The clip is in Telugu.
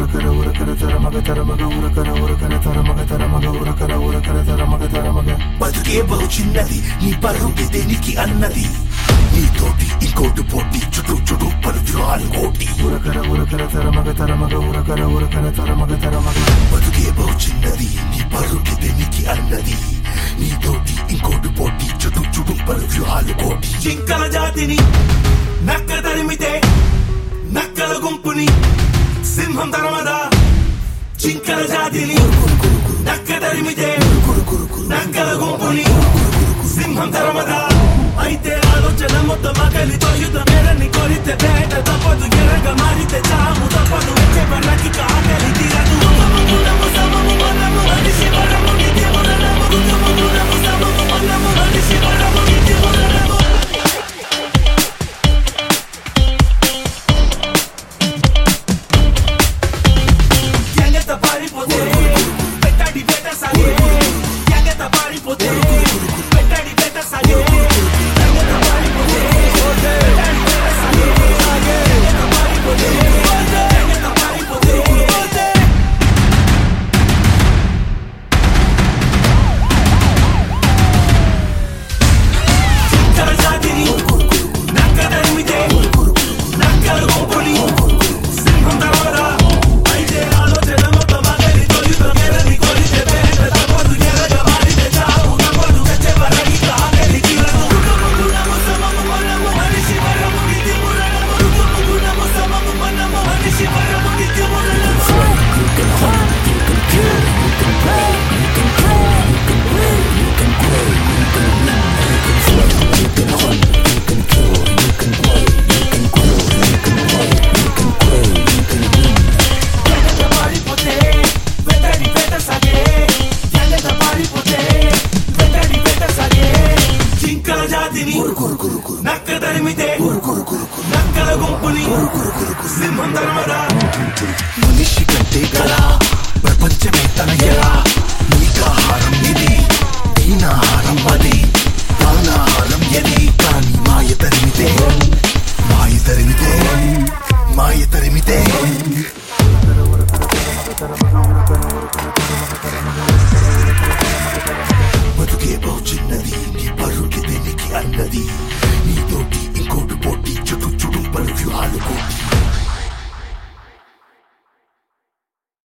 ఉరకర ఉరకర తరమగ తరమగ ఉరకర ఉరకర తరమగ తరమగ ఉరకర ఉరకర తరమగ తరమగ బతుకే బహు చిన్నది నీ పరుగు దేనికి అన్నది నీతోటి ఇంకోటి పోటీ చుట్టూ చుట్టూ పరుద్రాలు కోటి ఉరకర ఉరకర తరమగ తరమగ ఉరకర ఉరకర తరమగ తరమగ బతుకే బహు చిన్నది నీ పరుగు దేనికి అన్నది నీతోటి ఇంకోటి పోటీ చుట్టూ చుట్టూ పరుద్రాలు కోటి జింకల జాతిని నక్క తరిమితే నక్కల గుంపుని సింహం తరమదా జింకల జాతిని నక్క తరిమితే నక్కల గుంపుని సింహం తరమదా అయితే ఆలోచన మొత్తం మగలి తొయుత మేరని కొరితే పేట తప్పదు ఎరగ మారితే చాము తప్పదు వచ్చే పర్లకి కాగలి తీరదు సమము సమము మనము మనిషి వరము నిత్యము నరము సమము సమము మనము మనిషి వరము నిత్యము నరము ఎంగత పారిపోతే పెట్టాడి పేట సాగే ఎంగత పారిపోతే పెట్టాడి పేట సాగే ఎంగత పారిపోతే పెట్టాడి పేట సాగే ఎంగత పారిపోతే ఎంగత పారిపోతే జింకల జాతిని నక్క తరిమితే నక్కల గుంపుని సింహం తరవదా అయితే ఆలోచన మొత్తం మగలి తొలిత మేరని కొలితే పేట తప్పదు ఎరగ మారితే చావు తప్పదు వచ్చే వరకి కాగలి కిరదు గుణము సమము మనము మనిషి వరము నిత్యము రణము గుణము సమము మనము మనిషి వరము నిత్యము రణము ఎంగత పారిపోతే వెంటడి పేట సాగే ఎంగత పారిపోతే వెంటడి పేట సాగే జింకల జాతిని నక్క తరిమితే నక్కల గుంపుని సింహం తరమదా మనిషి కంటే గల ప్రపంచమే తన ఎర